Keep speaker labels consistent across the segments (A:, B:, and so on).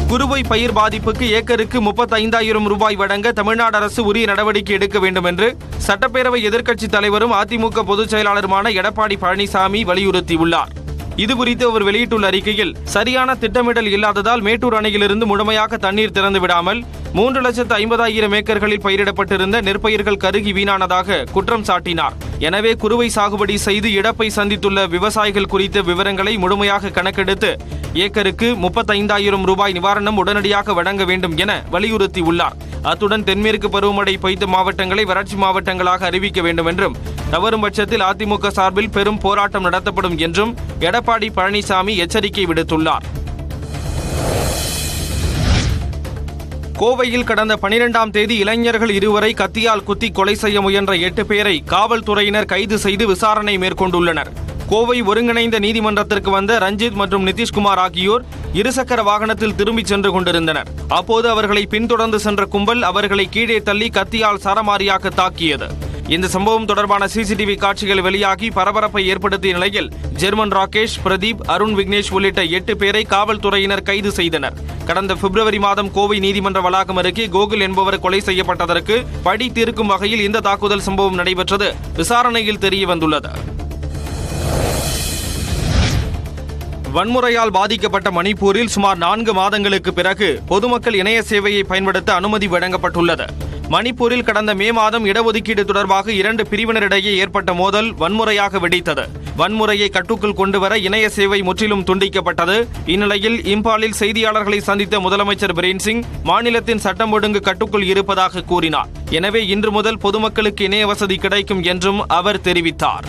A: குறுவை பயிர் பாதிப்புக்கு ஏக்கருக்கு முப்பத்தைந்தாயிரம் ரூபாய் வழங்க தமிழ்நாடு அரசு உரிய நடவடிக்கை எடுக்க வேண்டும் என்று சட்டப்பேரவை எதிர்க்கட்சித் தலைவரும் அதிமுக பொதுச் செயலாளருமான எடப்பாடி பழனிசாமி வலியுறுத்தியுள்ளார் இதுகுறித்து அவர் வெளியிட்டுள்ள அறிக்கையில் சரியான திட்டமிடல் இல்லாததால் மேட்டூர் அணையிலிருந்து முழுமையாக தண்ணீர் திறந்து விடாமல் மூன்று லட்சத்து ஐம்பதாயிரம் ஏக்கர்களில் பயிரிடப்பட்டிருந்த நெற்பயிர்கள் கருகி வீணானதாக குற்றம் சாட்டினார் எனவே குறுவை சாகுபடி செய்து இழப்பை சந்தித்துள்ள விவசாயிகள் குறித்த விவரங்களை முழுமையாக கணக்கெடுத்து ஏக்கருக்கு முப்பத்தைந்தாயிரம் ரூபாய் நிவாரணம் உடனடியாக வழங்க வேண்டும் என வலியுறுத்தியுள்ளார் அத்துடன் தென்மேற்கு பருவமழை பெய்த மாவட்டங்களை வறட்சி மாவட்டங்களாக அறிவிக்க வேண்டும் என்றும் தவறும் பட்சத்தில் அதிமுக சார்பில் பெரும் போராட்டம் நடத்தப்படும் என்றும் எடப்பாடி பழனிசாமி எச்சரிக்கை விடுத்துள்ளார் கோவையில் கடந்த பனிரெண்டாம் தேதி இளைஞர்கள் இருவரை கத்தியால் குத்தி கொலை செய்ய முயன்ற எட்டு பேரை காவல்துறையினர் கைது செய்து விசாரணை மேற்கொண்டுள்ளனர் கோவை ஒருங்கிணைந்த நீதிமன்றத்திற்கு வந்த ரஞ்சித் மற்றும் நிதிஷ்குமார் ஆகியோர் இருசக்கர வாகனத்தில் திரும்பிச் சென்று கொண்டிருந்தனர் அப்போது அவர்களை பின்தொடர்ந்து சென்ற கும்பல் அவர்களை கீழே தள்ளி கத்தியால் சரமாரியாக தாக்கியது இந்த சம்பவம் தொடர்பான சிசிடிவி காட்சிகள் வெளியாகி பரபரப்பை ஏற்படுத்திய நிலையில் ஜெர்மன் ராகேஷ் பிரதீப் அருண் விக்னேஷ் உள்ளிட்ட எட்டு பேரை காவல்துறையினர் கைது செய்தனர் கடந்த பிப்ரவரி மாதம் கோவை நீதிமன்ற வளாகம் அருகே கோகுல் என்பவர் கொலை செய்யப்பட்டதற்கு பழி தீர்க்கும் வகையில் இந்த தாக்குதல் சம்பவம் நடைபெற்றது விசாரணையில் தெரிய வந்துள்ளது வன்முறையால் பாதிக்கப்பட்ட மணிப்பூரில் சுமார் நான்கு மாதங்களுக்கு பிறகு பொதுமக்கள் இணைய சேவையை பயன்படுத்த அனுமதி வழங்கப்பட்டுள்ளது மணிப்பூரில் கடந்த மே மாதம் இடஒதுக்கீடு தொடர்பாக இரண்டு பிரிவினரிடையே ஏற்பட்ட மோதல் வன்முறையாக வெடித்தது வன்முறையை கட்டுக்குள் கொண்டுவர இணைய சேவை முற்றிலும் துண்டிக்கப்பட்டது இந்நிலையில் இம்பாலில் செய்தியாளர்களை சந்தித்த முதலமைச்சர் பிரேன் சிங் மாநிலத்தின் சட்டம் ஒழுங்கு கட்டுக்குள் இருப்பதாக கூறினார் எனவே இன்று முதல் பொதுமக்களுக்கு இணைய வசதி கிடைக்கும் என்றும் அவர் தெரிவித்தார்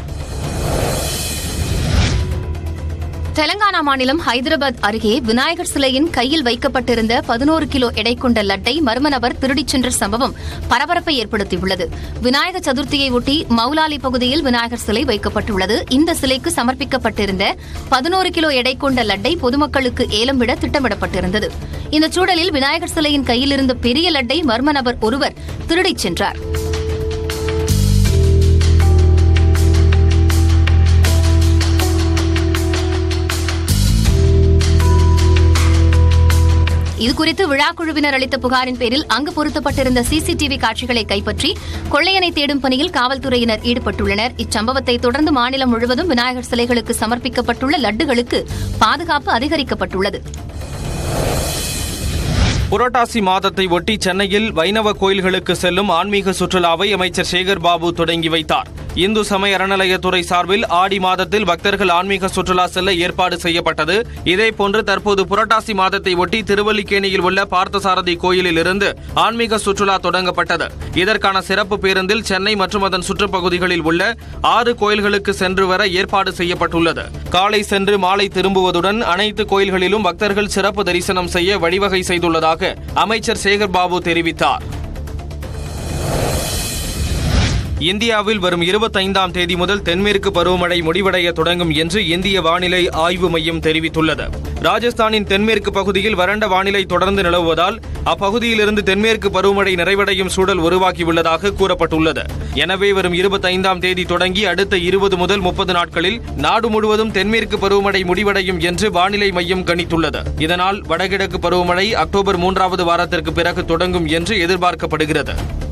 B: தெலங்கானா மாநிலம் ஹைதராபாத் அருகே விநாயகர் சிலையின் கையில் வைக்கப்பட்டிருந்த பதினோரு கிலோ எடை கொண்ட லட்டை மர்ம நபர் திருடிச் சென்ற சம்பவம் பரபரப்பை ஏற்படுத்தியுள்ளது விநாயகர் சதுர்த்தியை ஒட்டி மௌலாலி பகுதியில் விநாயகர் சிலை வைக்கப்பட்டுள்ளது இந்த சிலைக்கு சமர்ப்பிக்கப்பட்டிருந்த பதினோரு கிலோ எடை கொண்ட லட்டை பொதுமக்களுக்கு ஏலம் விட திட்டமிடப்பட்டிருந்தது இந்த சூழலில் விநாயகர் சிலையின் கையில் இருந்த பெரிய லட்டை மர்ம நபர் ஒருவர் திருடிச் சென்றார் இதுகுறித்து விழாக்குழுவினர் அளித்த புகாரின் பேரில் அங்கு பொருத்தப்பட்டிருந்த சிசிடிவி காட்சிகளை கைப்பற்றி கொள்ளையனை தேடும் பணியில் காவல்துறையினர் ஈடுபட்டுள்ளனர் இச்சம்பவத்தை தொடர்ந்து மாநிலம் முழுவதும் விநாயகர் சிலைகளுக்கு சமர்ப்பிக்கப்பட்டுள்ள லட்டுகளுக்கு பாதுகாப்பு அதிகரிக்கப்பட்டுள்ளது
A: புரட்டாசி மாதத்தை ஒட்டி சென்னையில் வைணவ கோயில்களுக்கு செல்லும் ஆன்மீக சுற்றுலாவை அமைச்சர் சேகர் பாபு தொடங்கி வைத்தார் இந்து சமய அறநிலையத்துறை சார்பில் ஆடி மாதத்தில் பக்தர்கள் ஆன்மீக சுற்றுலா செல்ல ஏற்பாடு செய்யப்பட்டது இதேபோன்று தற்போது புரட்டாசி மாதத்தை ஒட்டி திருவல்லிக்கேணியில் உள்ள பார்த்தசாரதி கோயிலில் இருந்து ஆன்மீக சுற்றுலா தொடங்கப்பட்டது இதற்கான சிறப்பு பேருந்தில் சென்னை மற்றும் அதன் சுற்றுப்பகுதிகளில் உள்ள ஆறு கோயில்களுக்கு சென்று வர ஏற்பாடு செய்யப்பட்டுள்ளது காலை சென்று மாலை திரும்புவதுடன் அனைத்து கோயில்களிலும் பக்தர்கள் சிறப்பு தரிசனம் செய்ய வழிவகை செய்துள்ளதாக அமைச்சர் சேகர் பாபு தெரிவித்தார் இந்தியாவில் வரும் இருபத்தைந்தாம் தேதி முதல் தென்மேற்கு பருவமழை முடிவடைய தொடங்கும் என்று இந்திய வானிலை ஆய்வு மையம் தெரிவித்துள்ளது ராஜஸ்தானின் தென்மேற்கு பகுதியில் வறண்ட வானிலை தொடர்ந்து நிலவுவதால் அப்பகுதியிலிருந்து தென்மேற்கு பருவமழை நிறைவடையும் சூழல் உருவாகியுள்ளதாக கூறப்பட்டுள்ளது எனவே வரும் இருபத்தைந்தாம் தேதி தொடங்கி அடுத்த இருபது முதல் முப்பது நாட்களில் நாடு முழுவதும் தென்மேற்கு பருவமழை முடிவடையும் என்று வானிலை மையம் கணித்துள்ளது இதனால் வடகிழக்கு பருவமழை அக்டோபர் மூன்றாவது வாரத்திற்கு பிறகு தொடங்கும் என்று எதிர்பார்க்கப்படுகிறது